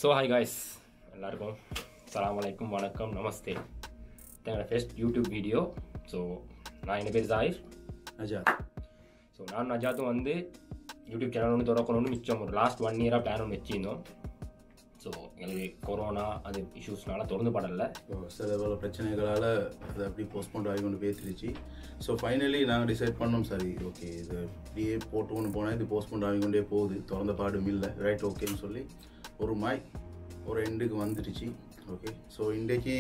So hi guys எல்லாருக்கும் சலாம் வலைக்கும் வணக்கம் நமஸ்தே எங்களோட ஃபர்ஸ்ட் யூடியூப் வீடியோ ஸோ நான் என் பேர் ஜாயிர் அஜாத் ஸோ நான் நஜாத்தும் வந்து யூடியூப் சேனல் ஒன்று திறக்கணும்னு மிச்சம் ஒரு லாஸ்ட் ஒன் இயராக பிளான் ஒன்று வச்சுருந்தோம் ஸோ எங்களுக்கு கொரோனா அது இஷ்யூஸ்னால திறந்து படலை இப்போ சில பல பிரச்சனைகளால் அது அப்படி போஸ்ட்போன் ஆகி கொண்டு பேசிருச்சு ஸோ ஃபைனலி நாங்கள் டிசைட் பண்ணோம் சரி ஓகே இது இப்படியே போட்டு கொண்டு போனால் இது போஸ்ட்போன் ஆகி கொண்டே போகுது திறந்த பாடும் இல்லை ரைட் ஓகேன்னு சொல்லி ஒரு மாய் ஒரு எண்டுக்கு வந்துடுச்சு ஓகே ஸோ இன்றைக்கு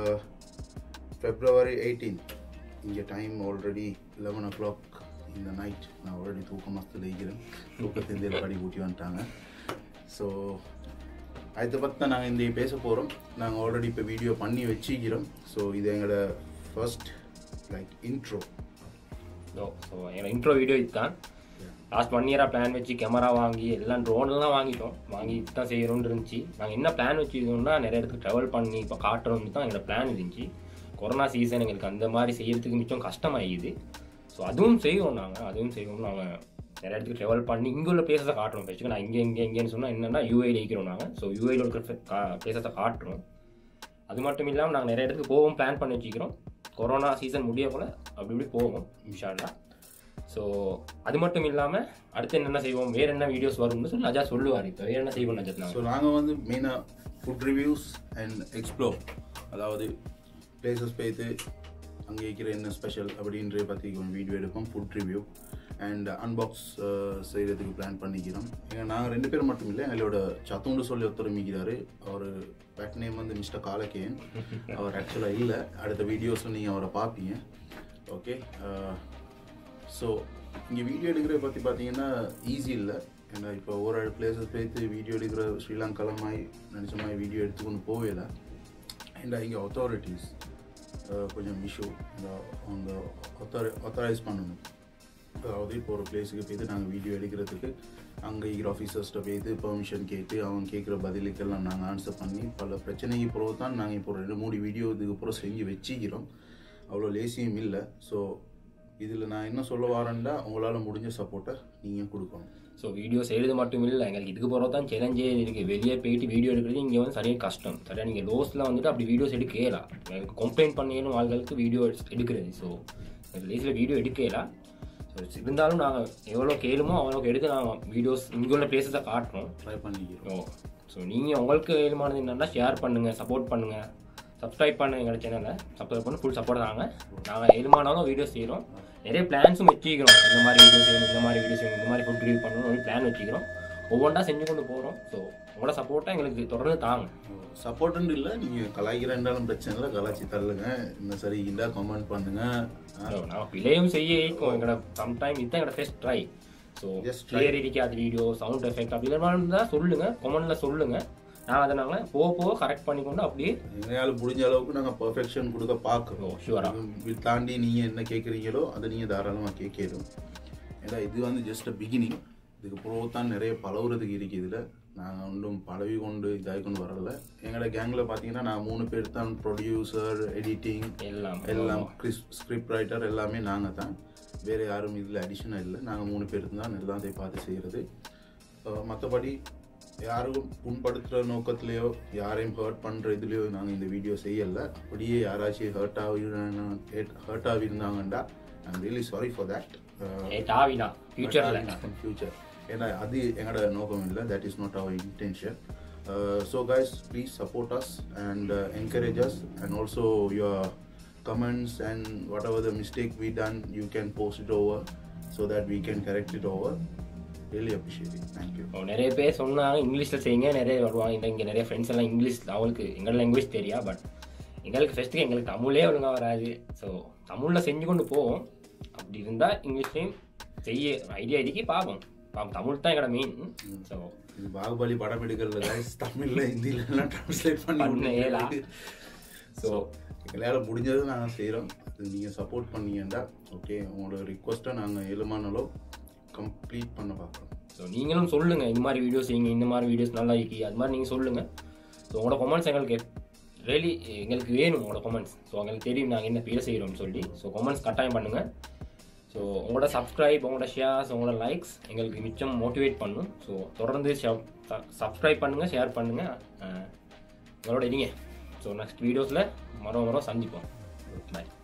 ஃபெப்ரவரி எயிட்டீன் இங்கே time already eleven o'clock இந்த நைட் நான் ஆல்ரெடி தூக்க மஸ்தில் இருக்கிறேன் தூக்கத்தின் படி கூட்டி வந்துட்டாங்க ஸோ அதை பற்றி தான் நாங்கள் இந்த பேச போகிறோம் நாங்கள் ஆல்ரெடி இப்போ வீடியோ பண்ணி வச்சுக்கிறோம் ஸோ இது எங்களோட first like intro so so எங்களோட இன்ட்ரோ வீடியோ இதுதான் லாஸ்ட் ஒன் இயராக பிளான் வச்சு கேமரா வாங்கி எல்லாம் ட்ரோன்லாம் வாங்கிட்டோம் வாங்கி இதுதான் செய்யணும்னு இருந்துச்சு நாங்கள் என்ன பிளான் வச்சுருந்தோம்னா நிறைய இடத்துக்கு ட்ராவல் பண்ணி இப்போ காட்டுறோம்னு தான் எங்களோட பிளான் இருந்துச்சு கொரோனா சீசன் எங்களுக்கு அந்த மாதிரி செய்யறதுக்கு மிச்சம் கஷ்டமாயிடுது ஸோ அதுவும் செய்வோம் நாங்கள் அதுவும் செய்வோம் நாங்கள் நிறைய இடத்துக்கு ட்ராவல் பண்ணி இங்கே உள்ள பிளேஸை காட்டுறோம் ஃபஸ்ட்டுக்கு நான் இங்கே இங்கே இங்கேன்னு சொன்னால் என்னென்னா யூஏயில் இருக்கிறோம் நாங்கள் ஸோ யூஏயில் இருக்கிற பிளேஸை காட்டுறோம் அது மட்டும் இல்லாமல் நாங்கள் நிறைய இடத்துக்கு போவோம் பிளான் பண்ணி வச்சுக்கிறோம் கொரோனா சீசன் முடிய போல் அப்படி இப்படி போவோம் இன்ஷால்லா ஸோ அது மட்டும் இல்லாமல் அடுத்து என்னென்ன செய்வோம் வேறு என்ன வீடியோஸ் வரும்னு சொல்லி நஜா சொல்லுவார் இப்போ வேறு என்ன செய்வோம் நஜத் ஸோ நாங்கள் நாங்கள் வந்து மெயினாக ஃபுட் ரிவ்யூஸ் அண்ட் எக்ஸ்ப்ளோர் அதாவது பிளேசஸ் போய்த்து அங்கே இருக்கிற என்ன ஸ்பெஷல் அப்படின்றத பற்றி கொஞ்சம் வீடியோ எடுப்போம் ஃபுட் ரிவ்யூ அண்ட் அன்பாக்ஸ் செய்கிறதுக்கு பிளான் பண்ணிக்கிறோம் ஏன்னா நாங்கள் ரெண்டு பேரும் மட்டும் இல்லை எங்களோட சத்துண்டு சொல்லி ஒருத்தர் மிக்கிறாரு அவர் பேக் நேம் வந்து மிஸ்டர் காலகேயன் அவர் ஆக்சுவலாக இல்லை அடுத்த வீடியோஸில் நீங்கள் அவரை பார்ப்பீங்க ஓகே ஸோ இங்கே வீடியோ எடுக்கிறத பற்றி பார்த்தீங்கன்னா ஈஸி இல்லை ஏன்னா இப்போ ஒரு பிளேஸஸ் போய்த்து வீடியோ எடுக்கிற ஸ்ரீலங்கால மாதிரி நினச்ச மாதிரி வீடியோ எடுத்துக்கொண்டு போகல அண்ட் இங்கே அத்தாரிட்டிஸ் கொஞ்சம் இஷ்யூ இந்த அவங்க ஒத்தரை ஒத்தரைஸ் பண்ணணும் அதாவது இப்போ ஒரு பிளேஸுக்கு போய்த்து நாங்கள் வீடியோ எடுக்கிறதுக்கு அங்கே இருக்கிற ஆஃபீஸர்ஸ்கிட்ட போய்த்து பெர்மிஷன் கேட்டு அவங்க கேட்குற பதிலுக்கெல்லாம் நாங்கள் ஆன்சர் பண்ணி பல பிரச்சனைக்கு பிறகு தான் நாங்கள் இப்போ ரெண்டு மூணு வீடியோ இதுக்கு அப்புறம் செஞ்சு வச்சுக்கிறோம் அவ்வளோ லேசியும் இல்லை ஸோ இதில் நான் என்ன சொல்ல வரேன்டா உங்களால் முடிஞ்ச சப்போர்ட்டை நீங்கள் கொடுக்கணும் ஸோ வீடியோ செய்கிறது மட்டும் இல்லை எங்களுக்கு இதுக்கு போகிறது தான் சேலஞ்சே இருக்குது வெளியே போயிட்டு வீடியோ எடுக்கிறது இங்கே வந்து சரியாக கஷ்டம் சரியா நீங்கள் லோஸில் வந்துட்டு அப்படி வீடியோஸ் எடுக்கலாம் எனக்கு கம்ப்ளைண்ட் பண்ணியலும் ஆள்களுக்கு வீடியோ எடுக்கிறது ஸோ லேஸில் வீடியோ எடுக்கலாம் ஸோ இருந்தாலும் நாங்கள் எவ்வளோ கேளுமோ அவ்வளோக்கு எடுத்து நாங்கள் வீடியோஸ் இங்கே உள்ள பிளேஸஸை காட்டுறோம் ட்ரை பண்ணிக்கிறோம் ஓ ஸோ நீங்கள் உங்களுக்கு ஏழுமானது என்னன்னா ஷேர் பண்ணுங்கள் சப்போர்ட் பண்ணுங்கள் சப்ஸ்கிரைப் பண்ணுங்க எங்கள் சேனலை சப்ஸ்கிரைப் பண்ணி ஃபுல் சப்போர்ட் தாங்க நாங்கள் ஏழுமானாலும் வீடியோஸ் செய்கிறோம் நிறைய பிளான்ஸும் வச்சுக்கிறோம் இந்த மாதிரி வீடியோ செய்யணும் இந்த மாதிரி வீடியோ செய்யணும் இந்த மாதிரி ஃபுட் ரிவ்யூ பண்ணணும் பிளான் வச்சுக்கிறோம் ஒவ்வொன்றா செஞ்சு கொண்டு போகிறோம் ஸோ உங்களோட சப்போர்ட்டை எங்களுக்கு தொடர்ந்து தாங்க சப்போர்ட்டுன்னு இல்லை நீங்கள் கலாய்க்கிறேன்றாலும் பிரச்சனை இல்லை கலாச்சி தள்ளுங்க இந்த சரி இல்லை கமெண்ட் பண்ணுங்கள் ஸோ நான் பிழையும் செய்ய இருக்கும் எங்களோட சம்டைம் இதுதான் எங்களோட first try so Just try. Clear இருக்காது வீடியோ சவுண்ட் எஃபெக்ட் அப்படி மாதிரி இருந்தால் சொல்லுங்கள் கமெண்ட்டில் சொல்லுங்கள் நான் அதை நாங்கள் போக போக கரெக்ட் பண்ணிக்கொண்டு அப்படியே எங்களால் முடிஞ்ச அளவுக்கு நாங்கள் பர்ஃபெக்ஷன் கொடுக்க ஓ பார்க்குறோம் ஷுவரா இது தாண்டி நீங்கள் என்ன கேட்குறீங்களோ அதை நீங்கள் தாராளமாக கேட்கணும் ஏன்னா இது வந்து ஜஸ்ட் அ பிகினிங் இதுக்கு பிறகு தான் நிறைய பழகுறதுக்கு இருக்குது இதில் நாங்கள் ஒன்றும் பழவி கொண்டு இதாகி கொண்டு வரல எங்களோட கேங்கில் பார்த்தீங்கன்னா நான் மூணு பேர் தான் ப்ரொடியூசர் எடிட்டிங் எல்லாம் எல்லாம் ஸ்கிரிப்ட் ரைட்டர் எல்லாமே நாங்கள் தான் வேறு யாரும் இதில் அடிஷனாக இல்லை நாங்கள் மூணு பேர் தான் எல்லாத்தையும் பார்த்து செய்கிறது மற்றபடி யாரும் புண்படுத்துகிற நோக்கத்துலேயோ யாரையும் ஹர்ட் பண்ணுற இதுலேயோ நாங்கள் இந்த வீடியோ செய்யலை அப்படியே யாராச்சும் ஹர்ட் ஆகி ஹர்ட் ஆகியிருந்தாங்கண்டா I'm really sorry for that ஏட் ஆவினா ஃபியூச்சரில் ஃபியூச்சர் ஏன்னா அது எங்களோட நோக்கம் இல்லை that is not our intention so guys please support us and encourage us and also your comments and whatever the mistake we done you can post it over so that we can correct it over really appreciate it thank you நிறைய பேர் சொன்னாங்க இங்கிலீஷில் செய்யுங்க நிறைய வருவாங்க இந்த இங்கே நிறைய ஃப்ரெண்ட்ஸ் எல்லாம் இங்கிலீஷ் அவங்களுக்கு எங்களோட லாங்குவேஜ் தெரியா பட் எங்களுக்கு ஃபஸ்ட்டுக்கு எங்களுக்கு தமிழே ஒழுங்காக வராது ஸோ தமிழில் செஞ்சு கொண்டு போவோம் அப்படி இருந்தால் இங்கிலீஷ்லேயும் செய்ய ஐடியா இதுக்கு பார்ப்போம் பாப்போம் தமிழ் தான் எங்களோட மெயின் ஸோ இது பாகுபலி படம் எடுக்கிறதுல guys தமிழ்ல ஹிந்தில எல்லாம் டிரான்ஸ்லேட் பண்ண பண்ணி இயலா. ஸோ எங்களால் முடிஞ்சதை நாங்கள் செய்கிறோம் அது நீங்கள் சப்போர்ட் பண்ணீங்கன்னா ஓகே உங்களோட ரிக்வஸ்ட்டை நாங்கள் எழுமானாலும் கம்ப்ளீட் பண்ண பார்க்குறோம் ஸோ நீங்களும் சொல்லுங்கள் இந்த மாதிரி வீடியோஸ் செய்யுங்க இந்த மாதிரி வீடியோஸ் நல்லா இருக்கு அது மாதிரி நீங்கள் சொல்லுங்கள் ஸோ உங்களோட கமெண்ட்ஸ் எங்களுக்கு ரியலி எங்களுக்கு வேணும் உங்களோட கமெண்ட்ஸ் ஸோ எங்களுக்கு தெரியும் நாங்கள் என்ன பேர் செய்கிறோம்னு சொல்லி ஸோ கமெண்ட்ஸ் கட்டாயம் பண்ணுங்கள் ஸோ உங்களோட சப்ஸ்கிரைப் உங்களோட ஷேர்ஸ் உங்களோட லைக்ஸ் எங்களுக்கு மிச்சம் மோட்டிவேட் பண்ணும் ஸோ தொடர்ந்து சப்ஸ்கிரைப் பண்ணுங்கள் ஷேர் பண்ணுங்கள் உங்களோட இருங்க ஸோ நெக்ஸ்ட் வீடியோஸில் மரம் மரம் சந்திப்போம் பாய்